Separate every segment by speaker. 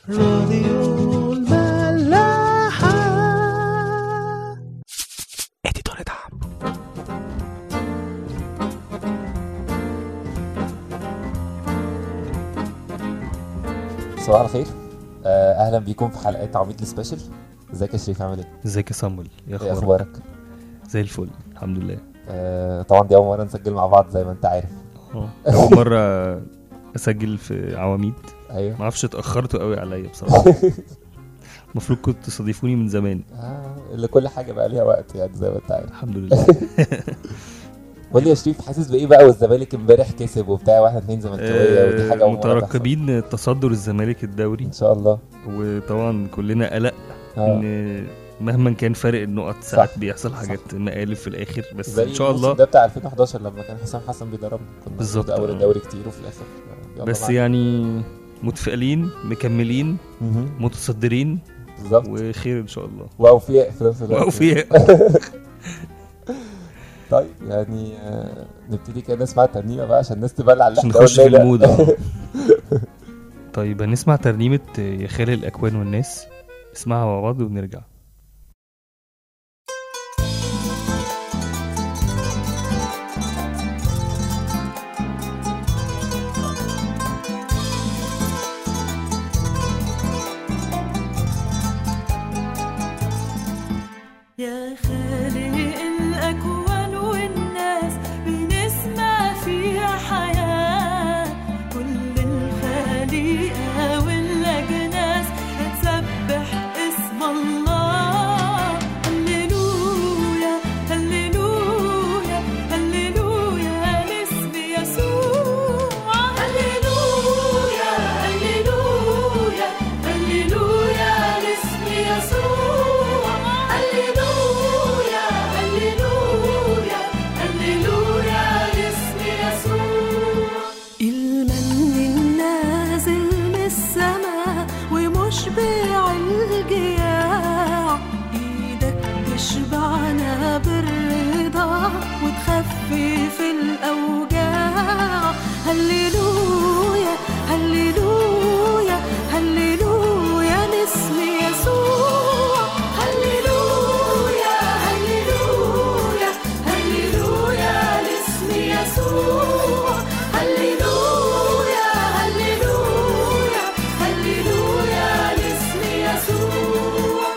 Speaker 1: راديو الملاحة
Speaker 2: اديتور دعم
Speaker 3: صباح الخير آه، اهلا بيكم في حلقات عميد السبيشال ازيك يا شريف عامل ايه؟
Speaker 2: ازيك يا صامول يا
Speaker 3: ايه
Speaker 2: اخبارك
Speaker 3: اخبارك؟
Speaker 2: زي الفل الحمد لله
Speaker 3: آه، طبعا دي اول مره نسجل مع بعض زي ما انت عارف
Speaker 2: اه اول مره اسجل في عواميد
Speaker 3: ايوه
Speaker 2: ما اعرفش اتاخرتوا قوي عليا بصراحه المفروض كنت تستضيفوني من زمان
Speaker 3: آه، اللي كل حاجه بقى ليها وقت يعني زي ما انت عارف
Speaker 2: الحمد لله
Speaker 3: قول لي يا شريف حاسس بايه بقى والزمالك امبارح كسب وبتاع واحنا اتنين زملكاويه ودي حاجه
Speaker 2: آه،
Speaker 3: اول مرة تحصل.
Speaker 2: مترقبين تصدر الزمالك الدوري
Speaker 3: ان شاء الله
Speaker 2: وطبعا كلنا قلق
Speaker 3: اه
Speaker 2: ان مهما كان فارق النقط ساعات
Speaker 3: صح.
Speaker 2: بيحصل حاجات مقالب في الاخر بس
Speaker 3: زي
Speaker 2: ان شاء
Speaker 3: الموسم
Speaker 2: الله
Speaker 3: ده بتاع 2011 لما كان حسام حسن بيدربنا كنا
Speaker 2: بالظبط،
Speaker 3: بالظبط اول
Speaker 2: آه.
Speaker 3: الدوري كتير وفي الاخر آه، يلا
Speaker 2: بس
Speaker 3: معانا.
Speaker 2: يعني متفائلين مكملين
Speaker 3: مهم.
Speaker 2: متصدرين
Speaker 3: بالظبط
Speaker 2: وخير ان شاء الله
Speaker 3: واوفياء في نفس الوقت
Speaker 2: واوفياء
Speaker 3: طيب يعني آه، نبتدي كده نسمع الترنيمه بقى عشان الناس تبلع اللي
Speaker 2: عشان
Speaker 3: احنا
Speaker 2: نخش في
Speaker 3: قلناه ده.
Speaker 2: المود آه. طيب هنسمع ترنيمة يا خالق الأكوان والناس اسمعها مع بعض ونرجع
Speaker 4: يا خالق الأكوان والناس بنسمع فيها حياة كل الخليقة والأجناس هتسبح اسم الله هللويا هللويا هللويا لاسم يسوع هللويا هللويا هللويا لاسم يسوع هللويا هللويا هللويا لاسم يسوع المن النازل من السماء ومشبع الجياع ايدك تشبعنا بالرضا وتخفف الاوجاع هللويا هللويا هللويا لاسم يسوع هللويا هللويا هللويا لاسم يسوع هللويا هللويا هللويا لاسم يسوع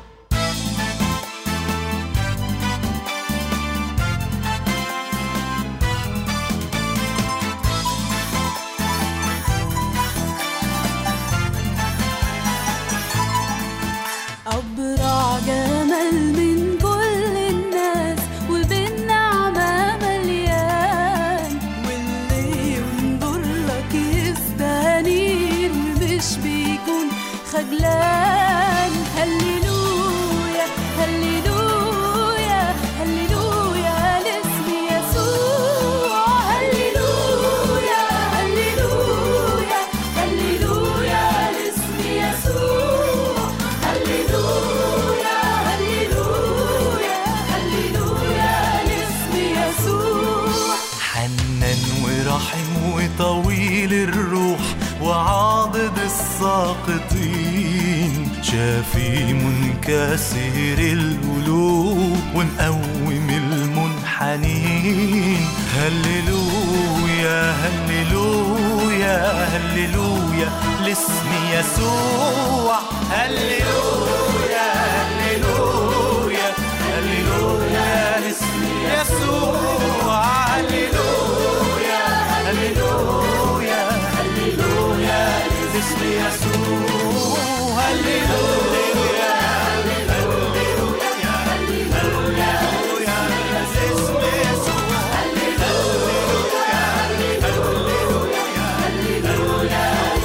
Speaker 4: أبرع جمال من كل الناس وبالنعمة مليان واللي ينظر لك يستنير مش بيكون خجلان هللويا هللويا هللويا لاسم يسوع هللويا هللويا هللويا لاسم يسوع هللويا هللويا هللويا لاسم يسوع
Speaker 5: حنان ورحيم وطويل الروح وعاضد الساقطين شافي منكسر القلوب ومقوم المنحنين هللويا هللويا هللويا لاسم يسوع هللويا هللويا هللويا لاسم يسوع هللويا هللويا هللويا لاسم يسوع هللويا هللويا هللويا لاسم يسوع هللويا هللويا هللويا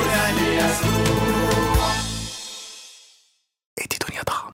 Speaker 5: ليسوع
Speaker 2: ادي دنيا طعم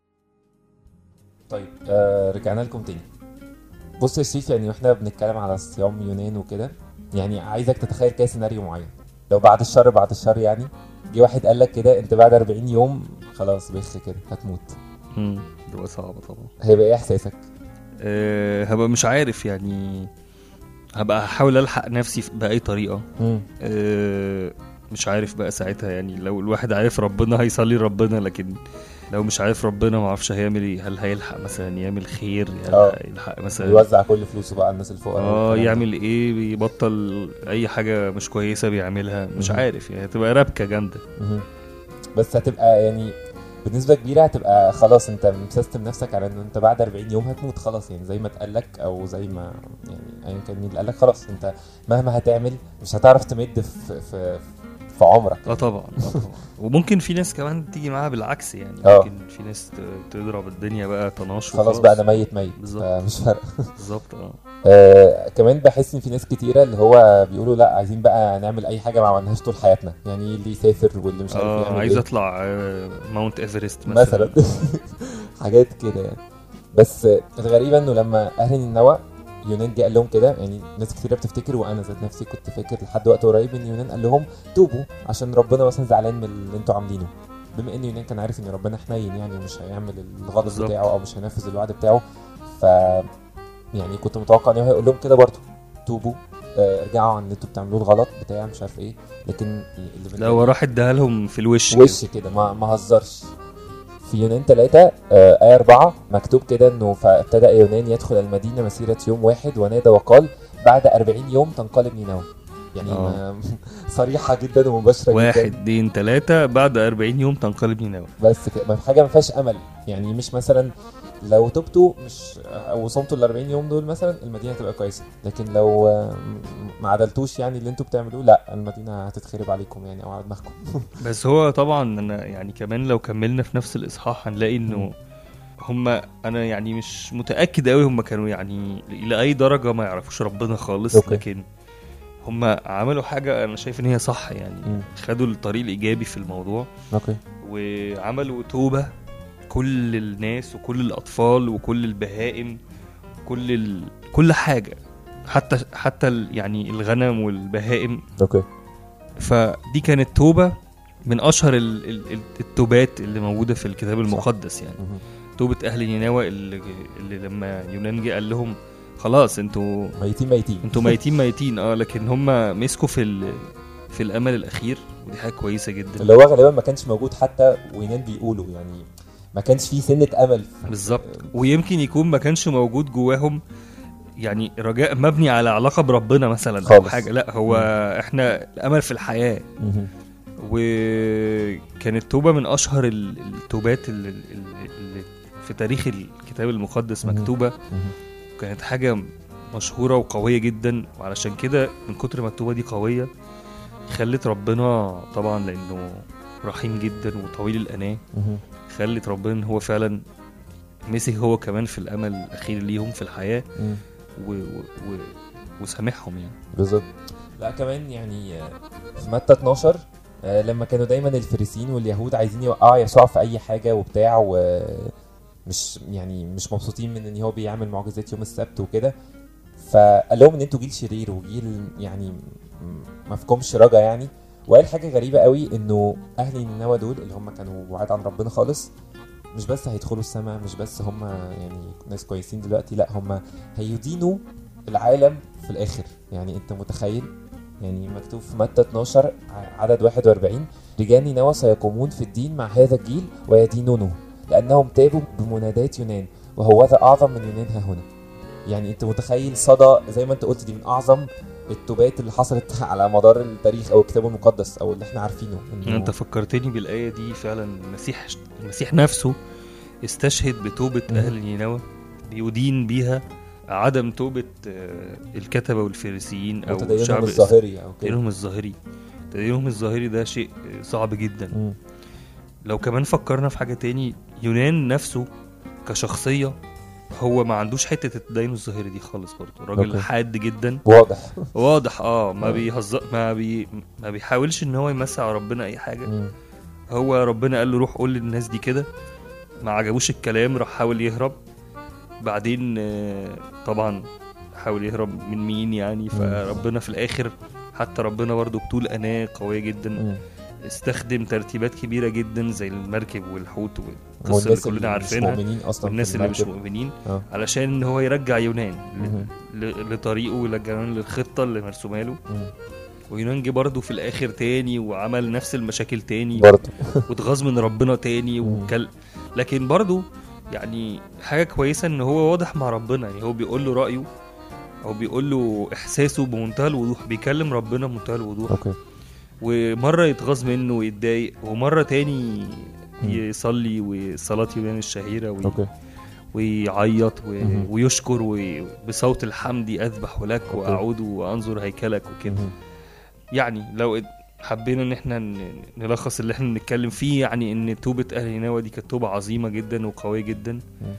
Speaker 3: طيب آه رجعنا لكم تاني بص يا شريف يعني واحنا بنتكلم على صيام يونان وكده يعني عايزك تتخيل كده سيناريو معين لو بعد الشر بعد الشر يعني جه واحد قال لك كده انت بعد 40 يوم خلاص بخ كده هتموت
Speaker 2: مم، تبقى صعبة طبعا
Speaker 3: هيبقى ايه احساسك؟
Speaker 2: أه هبقى مش عارف يعني هبقى هحاول الحق نفسي في- باي طريقه
Speaker 3: مم.
Speaker 2: أه مش عارف بقى ساعتها يعني لو الواحد عارف ربنا هيصلي ربنا لكن لو مش عارف ربنا ما اعرفش هيعمل ايه هل هيلحق مثلا يعمل خير هل
Speaker 3: آه.
Speaker 2: هيلحق مثلا
Speaker 3: يوزع كل فلوسه بقى على الناس الفقراء
Speaker 2: اه
Speaker 3: والكلام ده.
Speaker 2: يعمل ايه بيبطل اي حاجه مش كويسه بيعملها مش
Speaker 3: مهم.
Speaker 2: عارف يعني هتبقى ربكه جامده
Speaker 3: مهم. بس هتبقى يعني بنسبة كبيرة هتبقى خلاص انت مسيستم نفسك على ان انت بعد 40 يوم هتموت خلاص يعني زي ما اتقالك او زي ما يعني ايا كان مين اللي قالك خلاص انت مهما هتعمل مش هتعرف تمد في في في عمرك
Speaker 2: اه طبعا اه طبعا وممكن في ناس كمان تيجي معاها بالعكس يعني
Speaker 3: اه.
Speaker 2: ممكن في ناس ت- تضرب الدنيا بقى طناش
Speaker 3: خلاص
Speaker 2: وخلاص.
Speaker 3: بقى انا ميت ميت
Speaker 2: بالظبط.
Speaker 3: فمش فارقة
Speaker 2: بالظبط اه
Speaker 3: آه كمان بحس ان في ناس كتيرة اللي هو بيقولوا لا عايزين بقى نعمل اي حاجة ما عملناهاش طول حياتنا يعني اللي يسافر واللي مش عارف
Speaker 2: اه
Speaker 3: يعمل
Speaker 2: عايز
Speaker 3: ايه
Speaker 2: اطلع آه، ماونت ايفرست مثلا,
Speaker 3: مثلا حاجات كده يعني بس الغريبه انه لما اهل النوى يونان جه قال لهم كده يعني ناس كتير بتفتكر وانا ذات نفسي كنت فاكر لحد وقت قريب ان يونان قال لهم توبوا عشان ربنا مثلا زعلان من اللي انتوا عاملينه بما ان يونان كان عارف ان ربنا حنين يعني ومش هيعمل الغضب
Speaker 2: بالظبط.
Speaker 3: بتاعه او مش هينفذ الوعد بتاعه ف يعني كنت متوقع ان هو هيقول لهم كده برضه توبوا آه، ارجعوا عن اللي انتوا بتعملوه الغلط بتاع مش عارف ايه لكن اللي
Speaker 2: لا هو راح اداها لهم في الوش كده.
Speaker 3: وش كده ما ما هزرش في يونان 3 آية 4 مكتوب كده انه فابتدأ يونان يدخل المدينة مسيرة يوم واحد ونادى وقال بعد 40 يوم تنقلب نينوى يعني
Speaker 2: آه.
Speaker 3: ما- صريحة جدا ومباشرة
Speaker 2: واحد
Speaker 3: جدا
Speaker 2: اتنين تلاتة بعد 40 يوم تنقلب نينوى
Speaker 3: بس كده ما في حاجة ما فيهاش أمل يعني مش مثلا لو تبتوا مش او صمتوا ال 40 يوم دول مثلا المدينه هتبقى كويسه لكن لو آه، م- ما عدلتوش يعني اللي انتوا بتعملوه لا المدينه هتتخرب عليكم يعني او على دماغكم
Speaker 2: بس هو طبعا انا يعني كمان لو كملنا في نفس الاصحاح هنلاقي انه هم انا يعني مش متاكد قوي هم كانوا يعني الى اي درجه ما يعرفوش ربنا خالص
Speaker 3: أوكي.
Speaker 2: لكن هم عملوا حاجه انا شايف ان هي صح يعني
Speaker 3: مم.
Speaker 2: خدوا الطريق الايجابي في الموضوع
Speaker 3: اوكي
Speaker 2: وعملوا توبه كل الناس وكل الاطفال وكل البهائم كل ال... كل حاجه حتى حتى ال... يعني الغنم والبهائم
Speaker 3: اوكي
Speaker 2: فدي كانت توبه من اشهر ال... ال... ال- التوبات اللي موجوده في الكتاب المقدس يعني
Speaker 3: مهم.
Speaker 2: توبه اهل نينوى اللي, اللي لما يونان جه قال لهم خلاص انتوا
Speaker 3: ميتين ميتين
Speaker 2: انتوا ميتين ميتين اه لكن هم مسكوا في ال... في الامل الاخير ودي حاجه كويسه جدا
Speaker 3: اللي هو غالبا ما كانش موجود حتى وينان بيقولوا يعني ما كانش فيه سنه امل
Speaker 2: بالظبط ويمكن يكون ما كانش موجود جواهم يعني رجاء مبني على علاقه بربنا مثلا او
Speaker 3: خالص.
Speaker 2: حاجه لا هو احنا الامل في الحياه
Speaker 3: مهم.
Speaker 2: وكانت توبه من اشهر ال- التوبات اللي, اللي في تاريخ الكتاب المقدس
Speaker 3: مهم.
Speaker 2: مكتوبه
Speaker 3: مهم.
Speaker 2: كانت حاجه مشهوره وقويه جدا وعلشان كده من كتر ما التوبه دي قويه خلت ربنا طبعا لانه رحيم جدا وطويل الاناه
Speaker 3: مهم.
Speaker 2: خلت ربنا ان هو فعلا مسك هو كمان في الامل الاخير ليهم في الحياه
Speaker 3: مم.
Speaker 2: و... و... و... وسامحهم يعني
Speaker 3: بالظبط لا كمان يعني آه، في متى 12 آه، لما كانوا دايما الفريسيين واليهود عايزين يوقعوا يسوع في اي حاجه وبتاع ومش يعني مش مبسوطين من ان هو بيعمل معجزات يوم السبت وكده فقال لهم ان انتوا جيل شرير وجيل يعني م- ما فيكمش رجا يعني وقال حاجه غريبه قوي انه اهل نينوى دول اللي هم كانوا بعاد عن ربنا خالص مش بس هيدخلوا السماء مش بس هم يعني ناس كويسين دلوقتي لا هم هيدينوا العالم في الاخر يعني انت متخيل يعني مكتوب في متى 12 ع- عدد 41 رجال نينوى سيقومون في الدين مع هذا الجيل ويدينونه لانهم تابوا بمنادات يونان وهو ذا اعظم من يونان ها هنا يعني انت متخيل صدى زي ما انت قلت دي من اعظم التوبات اللي حصلت على مدار التاريخ او الكتاب المقدس او اللي احنا عارفينه إنه
Speaker 2: انت فكرتني بالايه دي فعلا المسيح المسيح نفسه استشهد بتوبه
Speaker 3: مم.
Speaker 2: اهل نينوى بيدين بيها عدم توبه آه، الكتبه والفريسيين او
Speaker 3: وتدينهم
Speaker 2: شعب
Speaker 3: الظاهري او كده
Speaker 2: تدينهم الظاهري تدينهم الظاهري ده شيء آه، صعب جدا
Speaker 3: مم.
Speaker 2: لو كمان فكرنا في حاجه تاني يونان نفسه كشخصيه هو ما عندوش حته التدين الظاهري دي خالص برضه راجل
Speaker 3: أوكي.
Speaker 2: حاد جدا
Speaker 3: واضح
Speaker 2: واضح اه ما
Speaker 3: آه.
Speaker 2: بيهزر ما بي ما بيحاولش ان هو يمسي على ربنا اي حاجه
Speaker 3: مم.
Speaker 2: هو ربنا قال له روح قول للناس دي كده ما عجبوش الكلام راح حاول يهرب بعدين آه، طبعا حاول يهرب من مين يعني فربنا في الاخر حتى ربنا برضه بطول اناه قويه جدا
Speaker 3: مم.
Speaker 2: استخدم ترتيبات كبيره جدا زي المركب والحوت والقصه اللي
Speaker 3: والناس
Speaker 2: كلنا
Speaker 3: اللي مش
Speaker 2: عارفينها
Speaker 3: مؤمنين اصلا
Speaker 2: والناس
Speaker 3: في
Speaker 2: اللي مش
Speaker 3: المركب.
Speaker 2: مؤمنين
Speaker 3: اه
Speaker 2: علشان ان هو يرجع يونان
Speaker 3: مهم.
Speaker 2: ل- ل- لطريقه ويرجع يونان للخطه اللي مرسومه له
Speaker 3: مم.
Speaker 2: ويونان جه برضه في الاخر تاني وعمل نفس المشاكل تاني
Speaker 3: برضه
Speaker 2: واتغاظ من ربنا تاني وكل لكن برضه يعني حاجه كويسه ان هو واضح مع ربنا يعني هو بيقول له رايه او بيقول له احساسه بمنتهى الوضوح بيكلم ربنا بمنتهى الوضوح
Speaker 3: اوكي
Speaker 2: ومره يتغاظ منه ويتضايق ومره تاني
Speaker 3: مم.
Speaker 2: يصلي وصلاه يونان الشهيره وي...
Speaker 3: اوكي
Speaker 2: ويعيط و...
Speaker 3: مهم.
Speaker 2: ويشكر وبصوت الحمد اذبح لك
Speaker 3: أوكي.
Speaker 2: واعود وانظر هيكلك وكده
Speaker 3: مهم.
Speaker 2: يعني لو حبينا ان احنا ن- نلخص اللي احنا بنتكلم فيه يعني ان توبة اهل نينوى دي كانت توبة عظيمة جدا وقوية جدا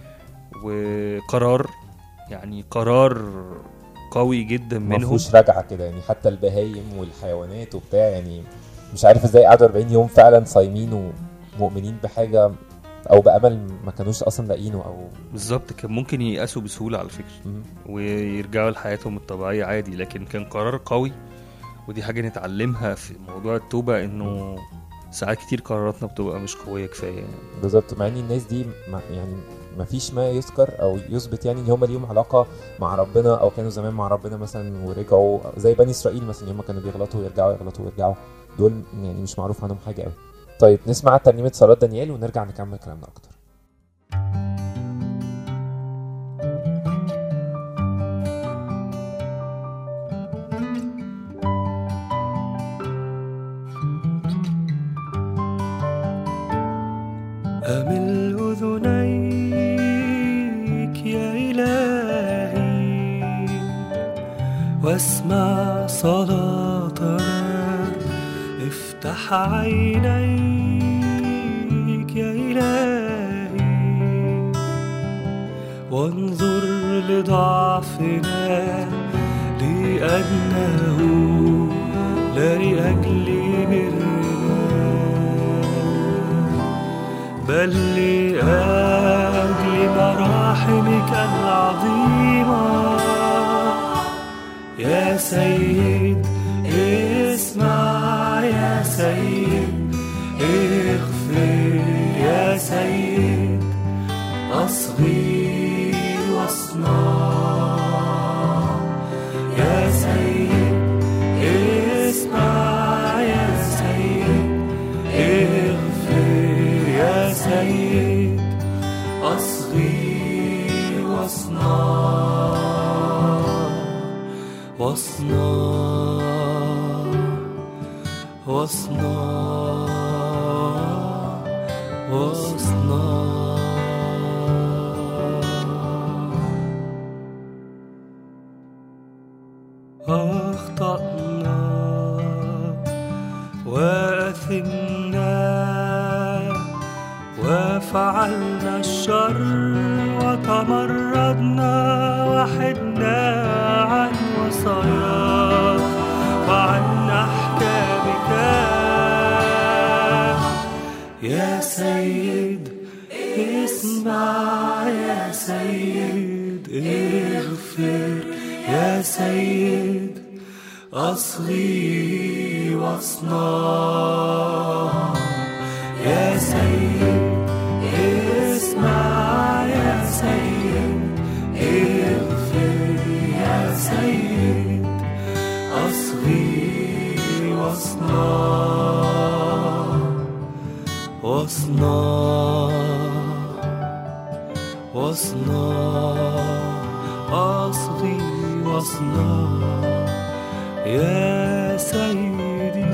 Speaker 2: وقرار يعني قرار قوي جدا
Speaker 3: ما
Speaker 2: منهم
Speaker 3: فيهوش رجعه كده يعني حتى البهايم والحيوانات وبتاع يعني مش عارف ازاي قعدوا 40 يوم فعلا صايمين ومؤمنين بحاجه او بامل ما كانوش اصلا لاقينه او
Speaker 2: بالظبط كان ممكن ييأسوا بسهولة على فكرة
Speaker 3: مم.
Speaker 2: ويرجعوا لحياتهم الطبيعية عادي لكن كان قرار قوي ودي حاجة نتعلمها في موضوع التوبة انه ساعات كتير قراراتنا بتبقى مش قوية كفاية يعني.
Speaker 3: بالظبط مع ان الناس دي ما يعني ما فيش ما يذكر او يثبت يعني ان هم ليهم علاقه مع ربنا او كانوا زمان مع ربنا مثلا ورجعوا زي بني اسرائيل مثلا هم كانوا بيغلطوا ويرجعوا يغلطوا ويرجعوا دول يعني مش معروف عنهم حاجه قوي طيب نسمع ترنيمه صلاه دانيال ونرجع نكمل كلامنا اكتر
Speaker 1: أمل أذنيك يا إلهي واسمع صلاتنا افتح عينيك يا إلهي وانظر لضعفنا لأنه لا لأجل برنا بل لأجل مراحمك العظيمة يا سيد اسمع يا سيد اغفر يا سيد أصغي واصنع يا سيد اسمع يا سيد اغفر يا سيد أصغي واصنع واصنع واصنع واصنع أخطأنا وأثمنا وفعلنا الشر وتمردنا وحدنا عن وصاياك وعن أحكامك يا سيد اسمع يا سيد اغفر يا سيد أصغي واصنع يا سيد اسمع يا سيد اغفر يا سيد أصغي واصنع واصنع واصنع أصغي واصنع يا سيدي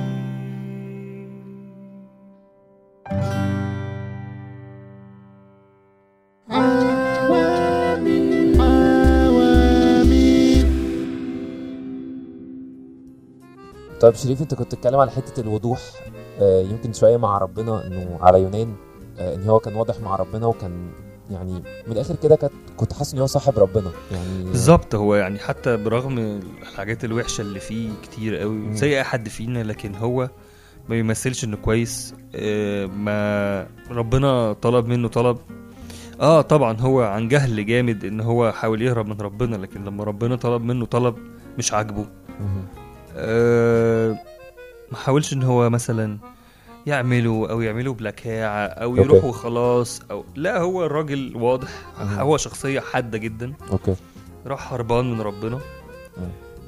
Speaker 3: طيب شريف انت كنت بتتكلم على حته الوضوح آه، يمكن شويه مع ربنا انه على يونان آه، ان هو كان واضح مع ربنا وكان يعني من الاخر كده كنت كنت حاسس ان هو صاحب ربنا يعني
Speaker 2: بالظبط هو يعني حتى برغم الحاجات الوحشه اللي فيه كتير قوي
Speaker 3: مم.
Speaker 2: زي اي حد فينا لكن هو ما بيمثلش انه كويس آه، ما ربنا طلب منه طلب اه طبعا هو عن جهل جامد ان هو حاول يهرب من ربنا لكن لما ربنا طلب منه طلب مش عاجبه
Speaker 3: مهم.
Speaker 2: آه، ما حاولش ان هو مثلا يعمله او يعمله بلكاعة او
Speaker 3: أوكي.
Speaker 2: يروح وخلاص او لا هو الراجل واضح
Speaker 3: مم.
Speaker 2: هو شخصية حادة جدا
Speaker 3: اوكي
Speaker 2: راح هربان من ربنا
Speaker 3: مم.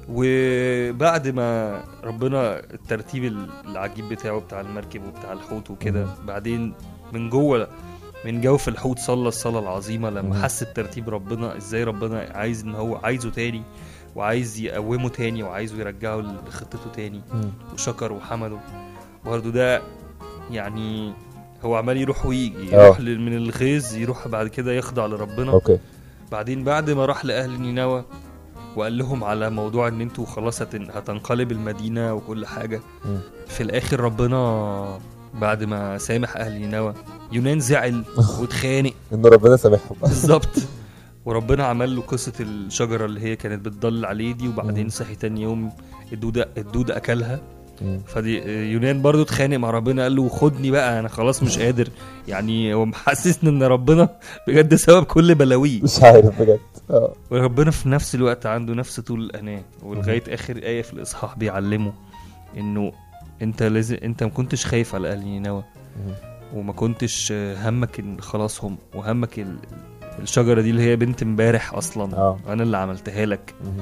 Speaker 2: وبعد ما ربنا الترتيب العجيب بتاعه بتاع المركب وبتاع الحوت وكده
Speaker 3: مم.
Speaker 2: بعدين من جوه من جوف الحوت صلى الصلاه العظيمه لما
Speaker 3: مم.
Speaker 2: حس بترتيب ربنا ازاي ربنا عايز ان هو عايزه تاني وعايز يقومه تاني وعايزه يرجعه لخطته تاني
Speaker 3: مم.
Speaker 2: وشكر وحمده برضه ده يعني هو عمال يروح ويجي
Speaker 3: اه.
Speaker 2: يروح ل- من الغيظ يروح بعد كده يخضع لربنا
Speaker 3: اوكي
Speaker 2: بعدين بعد ما راح لأهل نينوى وقال لهم على موضوع ان انتوا خلاص هتن- هتنقلب المدينة وكل حاجة
Speaker 3: مم.
Speaker 2: في الآخر ربنا بعد ما سامح أهل نينوى يونان زعل واتخانق
Speaker 3: ان ربنا سامحهم
Speaker 2: بالظبط وربنا عمل له قصة الشجرة اللي هي كانت بتضل عليه دي وبعدين
Speaker 3: مم.
Speaker 2: صحي تاني يوم الدود الدود أكلها
Speaker 3: مم.
Speaker 2: فدي يونان برضو اتخانق مع ربنا قال له خدني بقى انا خلاص مش قادر يعني هو محسسني ان ربنا بجد سبب كل بلاويه
Speaker 3: مش عارف بجد اه
Speaker 2: وربنا في نفس الوقت عنده نفس طول الاناه ولغايه اخر ايه في الاصحاح بيعلمه انه انت لازم انت ما كنتش خايف على اهل نينوى
Speaker 3: مم.
Speaker 2: وما كنتش همك ان خلاصهم وهمك ال... الشجره دي اللي هي بنت امبارح اصلا
Speaker 3: اه
Speaker 2: انا اللي عملتها لك
Speaker 3: مم.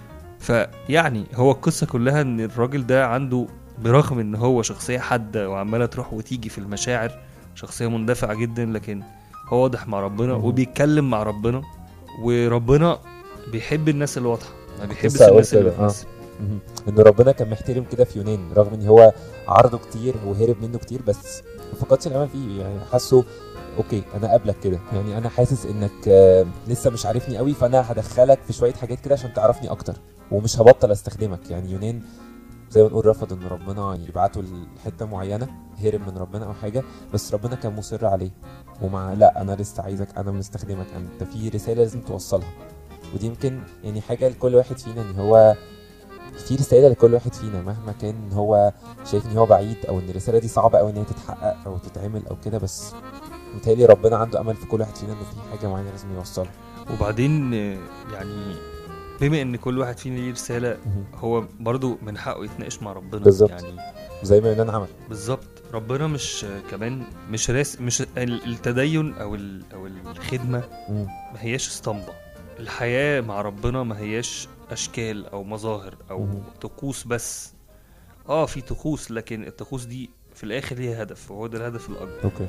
Speaker 2: فيعني هو القصة كلها ان الراجل ده عنده برغم ان هو شخصية حادة وعمالة تروح وتيجي في المشاعر شخصية مندفعة جدا لكن هو واضح مع ربنا
Speaker 3: مهم.
Speaker 2: وبيتكلم مع ربنا وربنا بيحب الناس الواضحة ما بيحبش
Speaker 3: لسه هقول
Speaker 2: الناس اللي
Speaker 3: كده، آه.
Speaker 2: بتمثل
Speaker 3: مهم. ان ربنا كان محترم كده في يونان رغم ان هو عرضه كتير وهرب منه كتير بس ما فقدش الامل فيه يعني حاسه اوكي انا قابلك كده يعني انا حاسس انك آه، لسه مش عارفني قوي فانا هدخلك في شويه حاجات كده عشان تعرفني اكتر ومش هبطل استخدمك يعني يونان زي ما نقول رفض ان ربنا يبعته لحته معينه هرب من ربنا او حاجه بس ربنا كان مصر عليه ومع لا انا لسه عايزك انا مستخدمك انت في رساله لازم توصلها ودي يمكن يعني حاجه لكل واحد فينا ان هو في رساله لكل واحد فينا مهما كان هو شايف ان هو بعيد او ان الرساله دي صعبه قوي ان هي تتحقق او تتعمل او كده بس متهيألي ربنا عنده امل في كل واحد فينا انه في حاجه معينه لازم يوصلها
Speaker 2: وبعدين آه، يعني بما ان كل واحد فينا ليه رسالة هو برضو من حقه يتناقش مع ربنا
Speaker 3: بالظبط.
Speaker 2: يعني
Speaker 3: زي ما يونان عمل
Speaker 2: بالظبط ربنا مش آه، كمان مش راس مش ال- التدين او ال- او الخدمة
Speaker 3: مم.
Speaker 2: ما هياش اسطمبة الحياة مع ربنا ما هياش أشكال أو مظاهر أو
Speaker 3: مهم.
Speaker 2: طقوس بس اه في طقوس لكن الطقوس دي في الآخر ليها هدف وهو ده الهدف الأكبر
Speaker 3: اوكي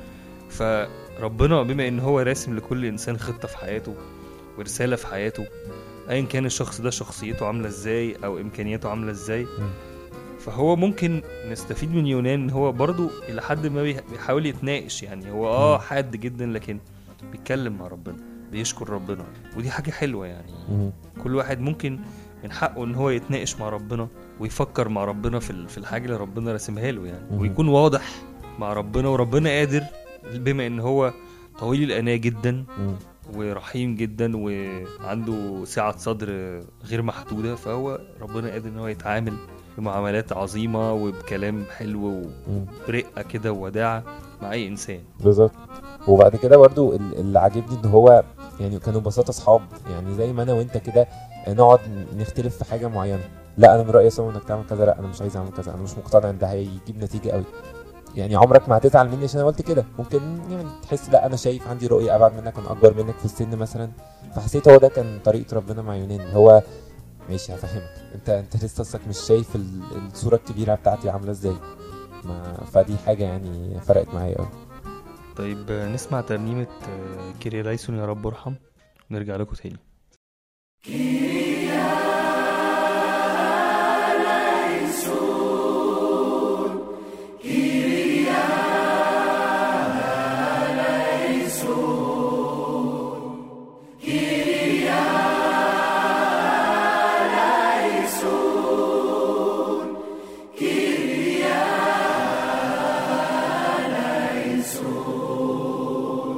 Speaker 2: فربنا بما إن هو راسم لكل إنسان خطة في حياته ورسالة في حياته أيا كان الشخص ده شخصيته عاملة إزاي أو إمكانياته عاملة إزاي
Speaker 3: مم.
Speaker 2: فهو ممكن نستفيد من يونان إن هو برضو إلى حد ما بيح- بيحاول يتناقش يعني هو اه
Speaker 3: مم.
Speaker 2: حاد جدا لكن بيتكلم مع ربنا بيشكر ربنا ودي حاجة حلوة يعني
Speaker 3: مم.
Speaker 2: كل واحد ممكن من حقه ان هو يتناقش مع ربنا ويفكر مع ربنا في ال- في الحاجه اللي ربنا راسمها له يعني
Speaker 3: مهم.
Speaker 2: ويكون واضح مع ربنا وربنا قادر بما ان هو طويل الاناه جدا
Speaker 3: مم.
Speaker 2: ورحيم جدا وعنده سعه صدر غير محدوده فهو ربنا قادر ان هو يتعامل بمعاملات عظيمه وبكلام حلو
Speaker 3: مم.
Speaker 2: وبرقه كده ووداعه مع اي انسان
Speaker 3: بالظبط وبعد كده برضو ال- اللي عاجبني ان هو يعني كانوا ببساطه اصحاب يعني زي ما انا وانت كده نقعد نختلف في حاجه معينه لا انا من رايي سوا انك تعمل كذا لا انا مش عايز اعمل كذا انا مش مقتنع ان ده هيجيب نتيجه قوي يعني عمرك ما هتزعل مني عشان انا قلت كده ممكن يعني تحس لا انا شايف عندي رؤيه ابعد منك انا اكبر منك في السن مثلا فحسيت هو ده كان طريقه ربنا مع يونان اللي هو ماشي هفهمك انت انت لسه اصلك مش شايف ال- الصوره الكبيره بتاعتي عامله ازاي ما فدي حاجه يعني فرقت معايا قوي
Speaker 2: طيب آه، نسمع ترنيمه آه، كيري لايسون يا رب ارحم نرجع لكم تاني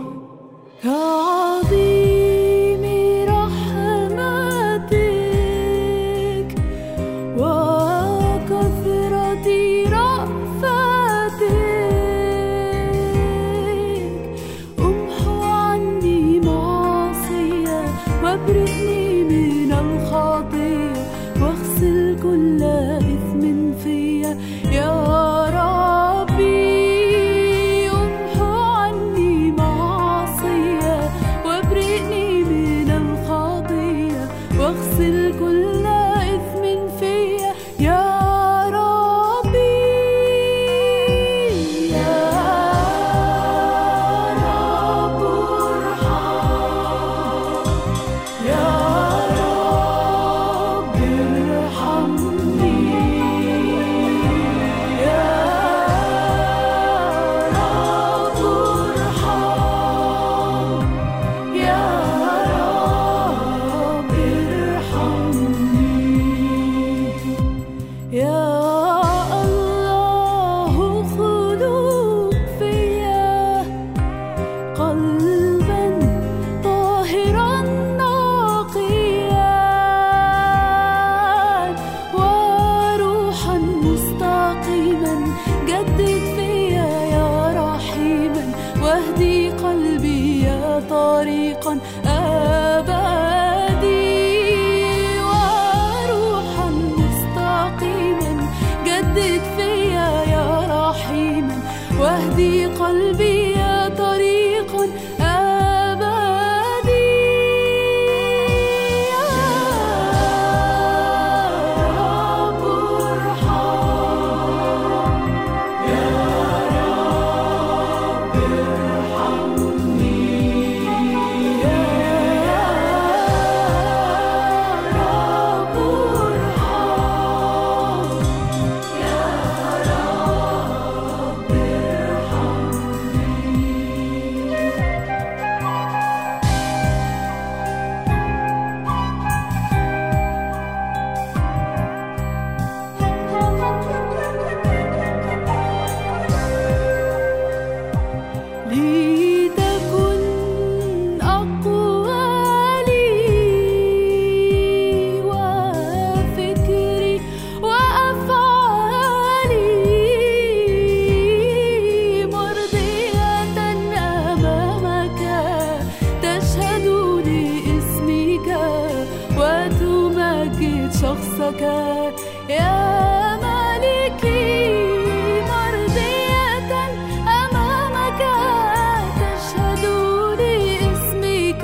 Speaker 4: كعظيم رحمتك واهدي قلبي طريقا أبدي وروحا مستقيما جدد فيا يا رحيما واهدي قلبي طريقا أبدي يا رب ارحم لتكن أقوالي وفكري وأفعالي مرضية أمامك تشهد لاسمك وتمجد شخصك يا مالكي مرضية أمامك تشهد لاسمك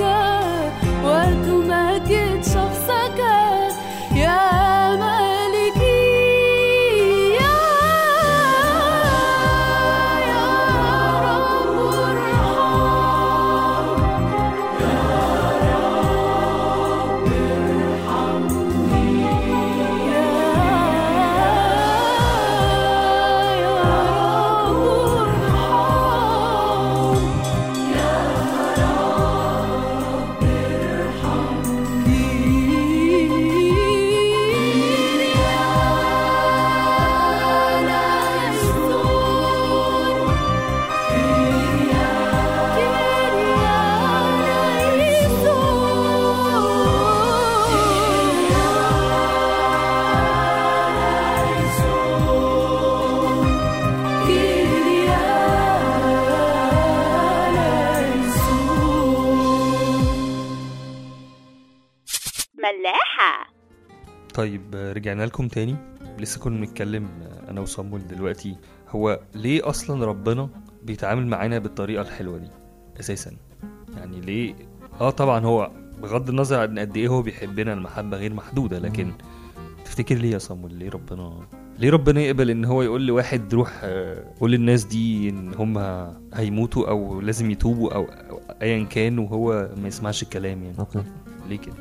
Speaker 4: وتمجد شخصك يا مالكي يا يا رب ارحم
Speaker 6: ملاحة
Speaker 2: طيب آه، رجعنا لكم تاني لسه كنا بنتكلم آه، انا وصامويل دلوقتي هو ليه اصلا ربنا بيتعامل معانا بالطريقه الحلوه دي اساسا يعني ليه اه طبعا هو بغض النظر عن قد ايه هو بيحبنا المحبه غير محدوده لكن تفتكر ليه يا صامويل ليه ربنا ليه ربنا يقبل ان هو يقول لواحد روح آه، قول للناس دي ان هم هيموتوا او لازم يتوبوا او أو ايا كان وهو ما يسمعش الكلام يعني
Speaker 3: اوكي
Speaker 2: ليه كده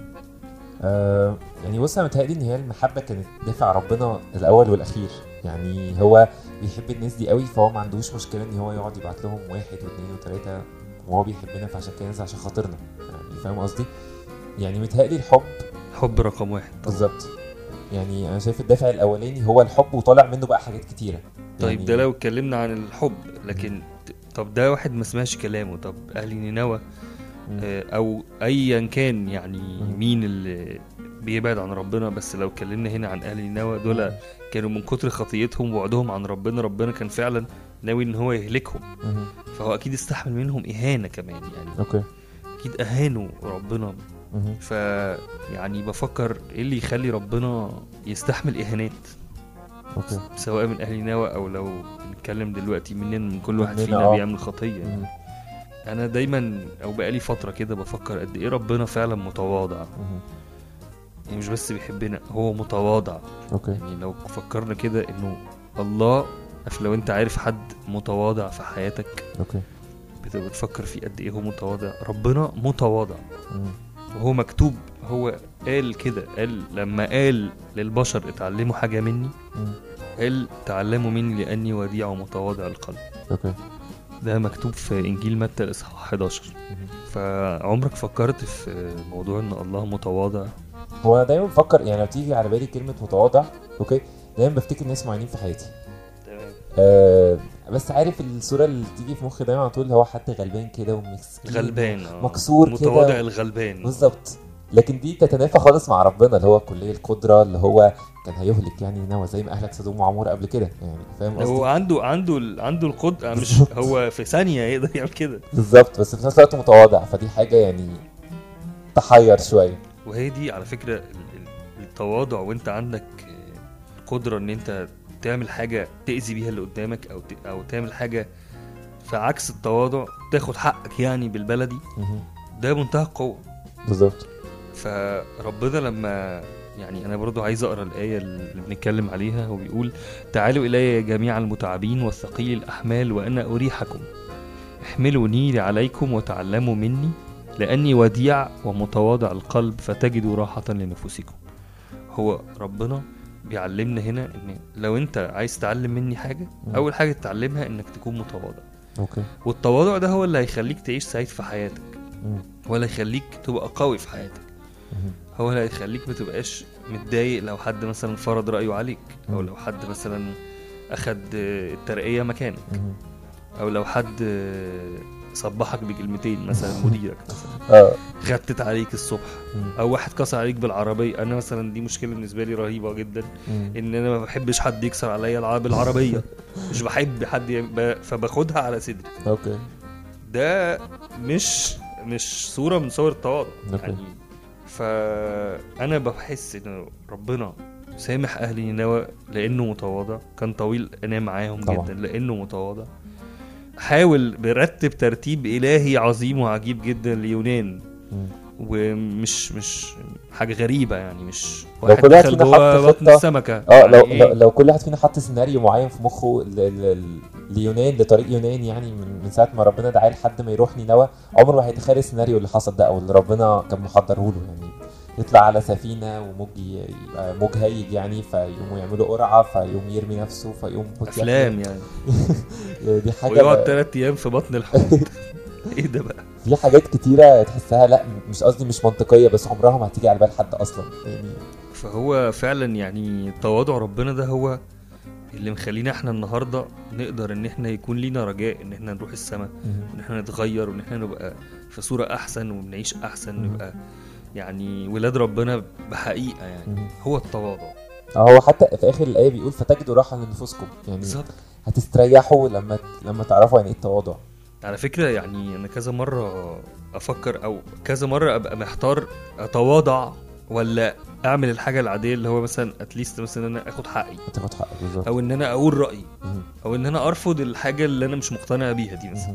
Speaker 3: آه يعني بص انا متهيألي ان هي المحبه كانت دافع ربنا الاول والاخير يعني هو بيحب الناس دي قوي فهو ما عندوش مشكله ان هو يقعد يبعت لهم واحد واثنين وثلاثه وهو بيحبنا فعشان كده ينزل عشان خاطرنا يعني فاهم قصدي؟ يعني متهيألي الحب
Speaker 2: حب رقم واحد طبعا.
Speaker 3: بالظبط يعني انا شايف الدافع الاولاني هو الحب وطالع منه بقى حاجات كتيره
Speaker 2: طيب
Speaker 3: يعني
Speaker 2: ده لو اتكلمنا عن الحب لكن ت- طب ده واحد ما سمعش كلامه طب اهل نينوى
Speaker 3: مم.
Speaker 2: آه، او ايا كان يعني
Speaker 3: مم.
Speaker 2: مين اللي بيبعد عن ربنا بس لو اتكلمنا هنا عن اهل نينوى دول كانوا من كتر خطيتهم وبعدهم عن ربنا ربنا كان فعلا ناوي ان هو يهلكهم
Speaker 3: مهم.
Speaker 2: فهو اكيد استحمل منهم اهانه كمان يعني
Speaker 3: اوكي
Speaker 2: اكيد اهانوا ربنا
Speaker 3: مهم.
Speaker 2: ف يعني بفكر ايه اللي يخلي ربنا يستحمل اهانات
Speaker 3: اوكي
Speaker 2: سواء من اهل نوى او لو بنتكلم دلوقتي مننا من كل واحد
Speaker 3: مننا،
Speaker 2: فينا
Speaker 3: آه.
Speaker 2: بيعمل خطيه
Speaker 3: مهم.
Speaker 2: انا دايما او بقالي فتره كده بفكر قد ايه ربنا فعلا متواضع
Speaker 3: مهم.
Speaker 2: يعني مش بس بيحبنا هو متواضع
Speaker 3: اوكي
Speaker 2: يعني لو فكرنا كده انه الله عارف لو انت عارف حد متواضع في حياتك
Speaker 3: اوكي
Speaker 2: بتبقى بتفكر فيه قد ايه هو متواضع ربنا متواضع
Speaker 3: مهم.
Speaker 2: وهو مكتوب هو قال كده قال لما قال للبشر اتعلموا حاجه مني
Speaker 3: مهم.
Speaker 2: قال تعلموا مني لاني وديع ومتواضع القلب
Speaker 3: اوكي
Speaker 2: ده مكتوب في انجيل متى الاصحاح 11
Speaker 3: مهم.
Speaker 2: فعمرك فكرت في موضوع ان الله متواضع
Speaker 3: هو انا دايما بفكر يعني لو تيجي على بالي كلمه متواضع اوكي دايما بفتكر ناس معينين في حياتي
Speaker 2: تمام
Speaker 3: آه بس عارف الصوره اللي تيجي في مخي دايما على طول هو حد غلبان كده ومسكين
Speaker 2: غلبان آه.
Speaker 3: مكسور كده.
Speaker 2: متواضع الغلبان
Speaker 3: بالظبط لكن دي تتنافى خالص مع ربنا اللي هو كلية القدرة اللي هو كان هيهلك يعني نوى زي ما اهلك سدوم وعمور قبل كده يعني فاهم
Speaker 2: هو
Speaker 3: قصدي
Speaker 2: عنده عنده ال- عنده القدره مش
Speaker 3: بالظبط.
Speaker 2: هو في ثانيه يقدر يعمل كده
Speaker 3: بالظبط بس في نفس الوقت متواضع فدي حاجه يعني تحير شويه
Speaker 2: وهي دي على فكره ال- ال- التواضع وانت عندك آه، القدره ان انت تعمل حاجه تاذي بيها اللي قدامك او ت- او تعمل حاجه في عكس التواضع تاخد حقك يعني بالبلدي
Speaker 3: مهم.
Speaker 2: ده منتهى القوه
Speaker 3: بالظبط
Speaker 2: فربنا لما يعني انا برضو عايز اقرا الايه اللي بنتكلم عليها هو بيقول تعالوا الي جميع المتعبين والثقيل الاحمال وانا اريحكم احملوا نيري عليكم وتعلموا مني لاني وديع ومتواضع القلب فتجدوا راحه لنفوسكم هو ربنا بيعلمنا هنا ان لو انت عايز تتعلم مني حاجه
Speaker 3: مم.
Speaker 2: اول حاجه تتعلمها انك تكون متواضع
Speaker 3: اوكي
Speaker 2: والتواضع ده هو اللي هيخليك تعيش سعيد في حياتك
Speaker 3: مم.
Speaker 2: هو اللي هيخليك تبقى قوي في حياتك
Speaker 3: مهم.
Speaker 2: هو اللي هيخليك ما تبقاش متضايق لو حد مثلا فرض رأيه عليك او
Speaker 3: مم.
Speaker 2: لو حد مثلا اخد آه، الترقية مكانك
Speaker 3: مهم.
Speaker 2: او لو حد آه، صبحك بكلمتين مثلا مديرك مثلا
Speaker 3: اه
Speaker 2: غتت عليك الصبح
Speaker 3: مم.
Speaker 2: او واحد كسر عليك بالعربية انا مثلا دي مشكلة بالنسبة لي رهيبة جدا
Speaker 3: مم.
Speaker 2: ان انا ما بحبش حد يكسر عليا الع- بالعربية مش بحب حد ي... ب... فباخدها على صدري
Speaker 3: اوكي
Speaker 2: ده مش مش صورة من صور التواضع
Speaker 3: أوكي.
Speaker 2: يعني فأنا بحس إن ربنا سامح أهل نينوى لأنه متواضع كان طويل أنا معاهم
Speaker 3: طبعا.
Speaker 2: جدا لأنه متواضع حاول برتب ترتيب إلهي عظيم وعجيب جدا ليونان
Speaker 3: مم.
Speaker 2: ومش مش حاجة غريبة يعني مش
Speaker 3: لو
Speaker 2: واحد
Speaker 3: كل واحد
Speaker 2: دخل
Speaker 3: فينا
Speaker 2: جوه
Speaker 3: حط
Speaker 2: بطن
Speaker 3: خطة-
Speaker 2: السمكة
Speaker 3: اه
Speaker 2: يعني
Speaker 3: لو,
Speaker 2: إيه؟
Speaker 3: لو لو كل واحد فينا حط سيناريو معين في مخه ل- ل- ل- ليونان لطريق يونان يعني من, من ساعه ما ربنا دعاه لحد ما يروح نينوى عمره ما هيتخيل السيناريو اللي حصل ده او اللي ربنا كان محضره له يعني يطلع على سفينه وموج ي- يبقى موج هايج يعني فيقوموا يعملوا قرعه فيقوم يرمي نفسه فيقوم حوت
Speaker 2: أفلام
Speaker 3: ياكله.
Speaker 2: يعني
Speaker 3: دي حاجه
Speaker 2: ويقعد تلات أيام في بطن الحوت إيه ده بقى
Speaker 3: في حاجات كتيره تحسها لا مش قصدي مش منطقيه بس عمرها ما هتيجي على بال حد اصلا يعني
Speaker 2: فهو فعلا يعني تواضع ربنا ده هو اللي مخلينا احنا النهارده نقدر ان احنا يكون لينا رجاء ان احنا نروح السماء وان احنا نتغير وان احنا نبقى في صوره احسن ونعيش احسن
Speaker 3: مم.
Speaker 2: نبقى يعني ولاد ربنا بحقيقه يعني
Speaker 3: مم.
Speaker 2: هو التواضع
Speaker 3: هو حتى في اخر الايه بيقول فتجدوا راحه لنفوسكم يعني
Speaker 2: بالظبط
Speaker 3: هتستريحوا لما لما تعرفوا يعني ايه التواضع
Speaker 2: على فكره يعني انا كذا مره افكر او كذا مره ابقى محتار اتواضع ولا اعمل الحاجه العاديه اللي هو مثلا اتليست مثلا ان انا اخد حقي
Speaker 3: هتاخد حقك بالظبط
Speaker 2: او ان انا اقول رايي
Speaker 3: مم.
Speaker 2: او ان انا ارفض الحاجه اللي انا مش مقتنع بيها دي مثلا
Speaker 3: مم.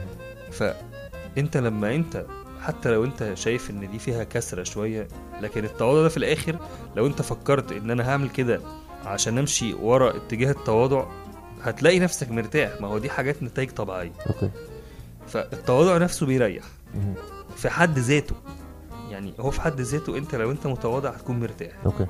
Speaker 2: فانت لما انت حتى لو انت شايف ان دي فيها كسره شويه لكن التواضع ده في الاخر لو انت فكرت ان انا هعمل كده عشان امشي ورا اتجاه التواضع هتلاقي نفسك مرتاح ما هو دي حاجات نتائج طبيعيه
Speaker 3: اوكي
Speaker 2: فالتواضع نفسه بيريح
Speaker 3: مم.
Speaker 2: في حد ذاته يعني هو في حد ذاته انت لو انت متواضع هتكون مرتاح
Speaker 3: اوكي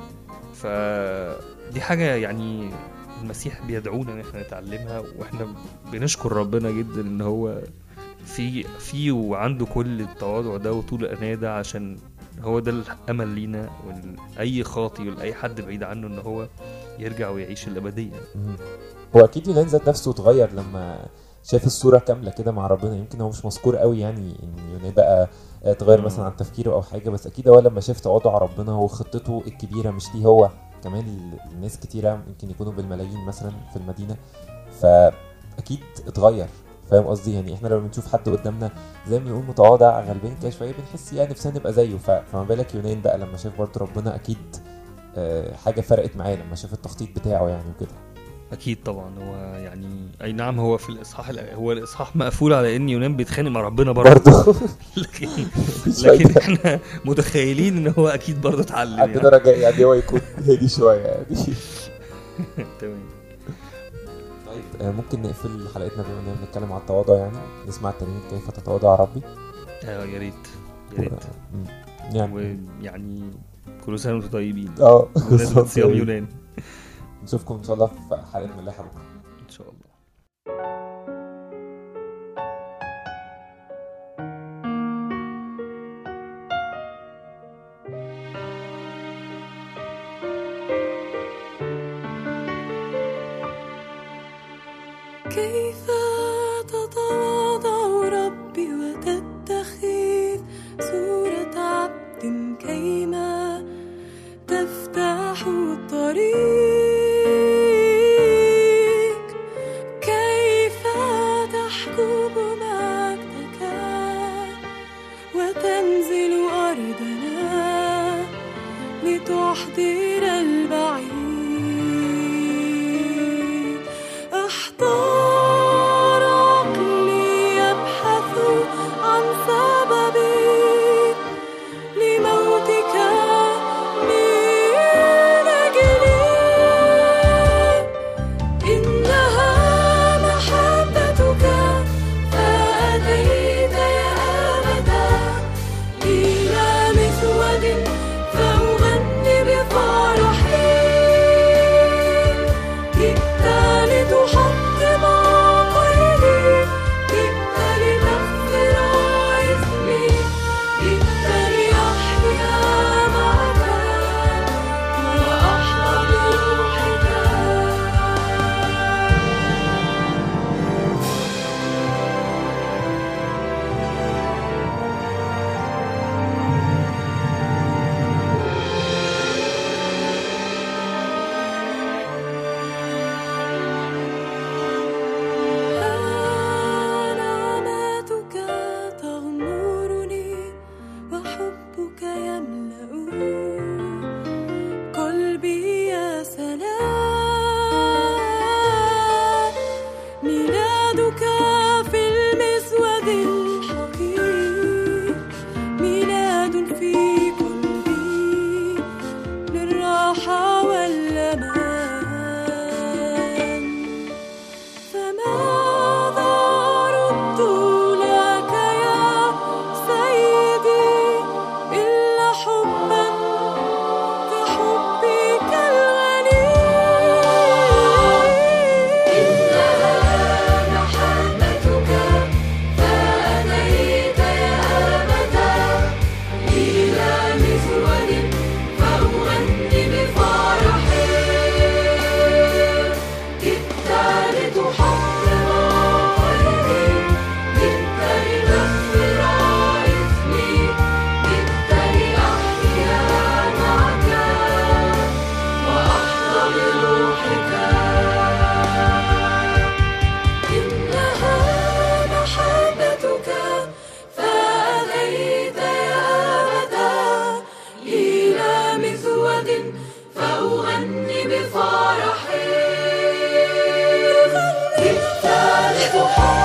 Speaker 2: فدي حاجة يعني المسيح بيدعونا ان احنا نتعلمها واحنا بنشكر ربنا جدا ان هو في في وعنده كل التواضع ده وطول الاناة ده عشان هو ده الامل لينا واي خاطي ولا اي حد بعيد عنه ان هو يرجع ويعيش الابديه
Speaker 3: مم. هو اكيد يونان ذات نفسه اتغير لما شاف الصوره كامله كده مع ربنا يمكن هو مش مذكور قوي يعني ان يونان بقى اتغير
Speaker 2: مم.
Speaker 3: مثلا عن تفكيره او حاجه بس اكيد هو لما شاف تواضع ربنا وخطته الكبيره مش ليه هو كمان ل- لناس كتيره يمكن يكونوا بالملايين مثلا في المدينه فاكيد اتغير فاهم قصدي يعني احنا لما بنشوف حد قدامنا زي ما بنقول متواضع غلبان كده شويه بنحس يعني نفسنا نبقى زيه ف- فما بالك يونان بقى لما شاف برضه ربنا اكيد آه، حاجه فرقت معاه لما شاف التخطيط بتاعه يعني وكده
Speaker 2: اكيد طبعا هو يعني اي نعم هو في الاصحاح الأ- هو الاصحاح مقفول على ان يونان بيتخانق مع ربنا برضه
Speaker 3: برضه
Speaker 2: لكن
Speaker 3: مفيش
Speaker 2: لكن
Speaker 3: فايدة.
Speaker 2: احنا متخيلين ان هو اكيد برضه اتعلم
Speaker 3: عندنا
Speaker 2: يعني
Speaker 3: رجاء يعني هو يكون هادي شويه يعني
Speaker 2: تمام
Speaker 3: طيب آه، ممكن نقفل حلقتنا بما اننا بنتكلم على التواضع يعني نسمع الترنيمه كيف تتواضع ربي
Speaker 2: اه يا ريت يا ريت
Speaker 3: مم. يعني
Speaker 2: ويعني كل سنه وانتم طيبين
Speaker 3: اه
Speaker 2: بمناسبه
Speaker 3: بالظبط
Speaker 2: صيام
Speaker 3: يعني.
Speaker 2: يونان
Speaker 3: نشوفكم ان شاء الله في حلقه من اللحى بكره
Speaker 2: ان شاء الله
Speaker 4: كيف تتواضع ربي وتتخذ صورة عبد كيما تفتح الطريق تحضر البعيد احتار عقلي يبحث عن سبب لموتك من أجلي إنها محبتك فأتيت يا أبدا إلى مسود فأغني بفرحي جئت لتحطم عقيدي جئت لتغفر اسمي جئت لأحيا معك وأحظى بروحك نعمتك تغمرني وحبك يملأ قلبي يا سلام ميلادك في المسود الحقيقي ميلاد في قلبي للراحة والأمان فماذا أرد لك يا سيدي إلا حبا كحبك الغني إنها محبتك فأتيت يا أبدا إلى مسود فأغني بفرحي جئت لتحطم قلبي جئت لتغفر اسمي جئت لأحيا معك وأحظى بروحك إنها محبتك فأتيت يا أبدا إلى مسود فأغني بفرحي جئت لتحطم